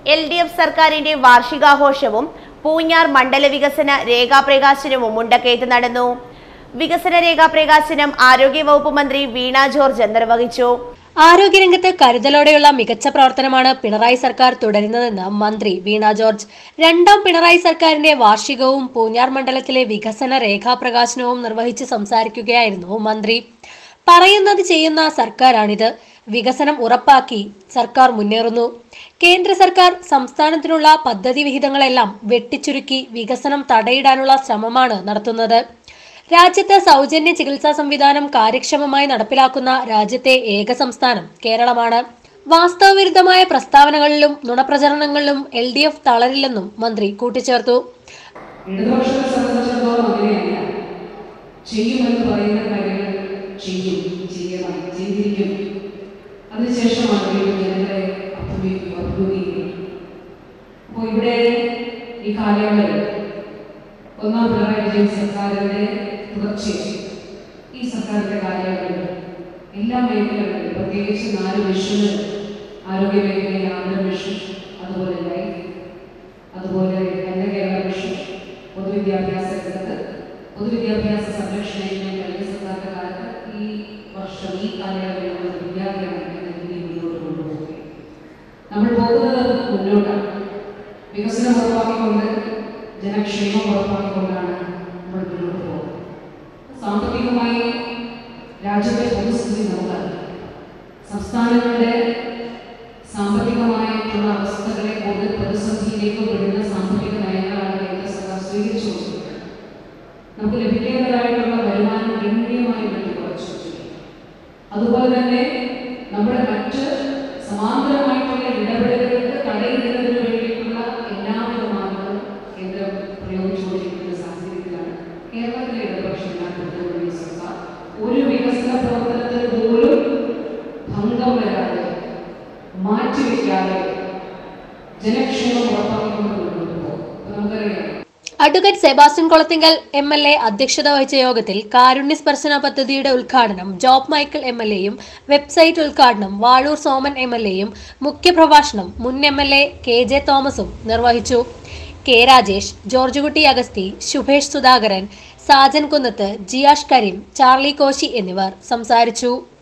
L D F സർക്കാരിന്റെ വാർഷികാഘോഷവും പൂഞ്ഞാർ മണ്ഡല വികസന രേഖാപ്രകാശനവും മുണ്ടക്കയത്ത് നടന്നു വികസന രേഖാപ്രകാശനം ആരോഗ്യവകുപ്പ് മന്ത്രി വീണ ജോർജ് നിർവഹിച്ചു ആരോഗ്യരംഗത്ത് കരുതലോടെയുള്ള മികച്ച പ്രവർത്തനമാണ് പിണറായി സർക്കാർ തുടരുന്നതെന്ന് മന്ത്രി വീണ ജോർജ് രണ്ടാം പിണറായി സർക്കാരിന്റെ വാർഷികവും പൂഞ്ഞാർ മണ്ഡലത്തിലെ വികസന രേഖാപ്രകാശനവും നിർവഹിച്ച് സംസാരിക്കുകയായിരുന്നു മന്ത്രി പറയുന്നത് ചെയ്യുന്ന സർക്കാരാണിത് വികസനം ഉറപ്പാക്കി സർക്കാർ മുന്നേറുന്നു കേന്ദ്ര സർക്കാർ സംസ്ഥാനത്തിനുള്ള പദ്ധതി വിഹിതങ്ങളെല്ലാം വെട്ടിച്ചുരുക്കി വികസനം തടയിടാനുള്ള ശ്രമമാണ് നടത്തുന്നത് രാജ്യത്ത് സൗജന്യ ചികിത്സാ സംവിധാനം കാര്യക്ഷമമായി നടപ്പിലാക്കുന്ന രാജ്യത്തെ ഏക സംസ്ഥാനം കേരളമാണ് വാസ്തവവിരുദ്ധമായ പ്രസ്താവനകളിലും നുണപ്രചരണങ്ങളിലും എൽ ഡി എഫ് തളരില്ലെന്നും മന്ത്രി കൂട്ടിച്ചേർത്തു ഇടതുപക്ഷത്തെ സംബന്ധിച്ചിടത്തോളം അങ്ങനെയല്ല ചെയ്യുമെന്ന് പറയുന്ന കാര്യങ്ങൾ ചെയ്യും ചെയ്യണം ചെയ്തിരിക്കും അതിനുശേഷമാണ് വീണ്ടും ജനങ്ങളെ അഭിമുഖീകരിക്കുക അഭിമുഖീകരിക്കുക അപ്പോൾ ഇവിടെ ഈ കാലയളവിൽ ഒന്നാം പിണറായി വിജയൻ സർക്കാരിൻ്റെ തുടർച്ചയായി ഈ സർക്കാരിൻ്റെ കാലയളവിൽ എല്ലാ മേഖലകളിലും പ്രത്യേകിച്ച് നാല് മിഷനുകൾ ആരോഗ്യ മേഖലയിൽ ആന്ധ്ര മിഷൻ അതുപോലെ ലൈഫ് അതുപോലെ എൻ്റെ കേരള മിഷൻ പൊതുവിദ്യാഭ്യാസ രംഗത്ത് പൊതുവിദ്യാഭ്യാസ സംരക്ഷണത്തിന് കഴിഞ്ഞ സർക്കാരിൻ്റെ കാലത്ത് ഈ വർഷം ഈ കാലയളവിൽ നമ്മൾ വിദ്യാഭ്യാസം എന്ന രീതിയിൽ മുന്നോട്ട് കൊണ്ടുപോകുകയും നമ്മൾ പോകുന്നത് മുന്നോട്ടാണ് വികസനം ഉറപ്പാക്കിക്കൊണ്ട് ജനക്ഷേമം ഉറപ്പാക്കിക്കൊണ്ടാണ് നമ്മൾ മുന്നോട്ട് പോകുന്നത് സാമ്പത്തികമായി രാജ്യത്തെ പൊതുസ്ഥിതി നമുക്കറിയാം സംസ്ഥാനങ്ങളുടെ സാമ്പത്തികമായിട്ടുള്ള അവസ്ഥകളെ കൂടുതൽ പ്രതിസന്ധിയിലേക്ക് വിടുന്ന സാമ്പത്തിക നയങ്ങളാണ് കേന്ദ്ര സർക്കാർ സ്വീകരിച്ചു കൊണ്ടിരിക്കുന്നത് നമുക്ക് ലഭിക്കേണ്ടതായിട്ടുള്ള വരുമാനം ഗണ്യമായി വേണ്ടി കുറച്ചു വെച്ചിരിക്കുന്നു. അതുപോലെ തന്നെ നമ്മുടെ മറ്റ് സമാന്തരമായിട്ടുള്ള ഇടപെടലുകൾക്ക് തടയിടുന്നതിന് വേണ്ടിയിട്ടുള്ള എല്ലാവിധ മാർഗങ്ങളും കേന്ദ്രം പ്രയോഗിച്ചുകൊണ്ടിരിക്കുന്ന സാഹചര്യത്തിലാണ് കേരളത്തിലെ ഇടതുപക്ഷ ജനാധിപത്യ സർക്കാർ ഒരു വികസന പ്രവർത്തനത്തിന് പോലും ഭംഗം വരാതെ മാറ്റിവെക്കാതെ ജനക്ഷേമം ഉറപ്പാക്കിക്കൊണ്ട് മുന്നോട്ട് പോകും അപ്പൊ നമുക്കറിയാം advocate Sebastian Kolathinkal M L A അധ്യക്ഷത വഹിച്ച യോഗത്തിൽ കാരുണ്യ സ്പർശന പദ്ധതിയുടെ ഉദ്ഘാടനം ജോബ് മൈക്കിൾ എം എൽ എയും വെബ്സൈറ്റ് ഉദ്ഘാടനം വാഴൂർ സോമൻ എം എൽ എയും മുഖ്യപ്രഭാഷണം മുൻ M L A K J തോമസും നിർവഹിച്ചു K Rajesh George Kutty Agasthi Shubhesh Sudhakaran Sajan Kunnath Jiyash Karim Charlie Koshy എന്നിവർ സംസാരിച്ചു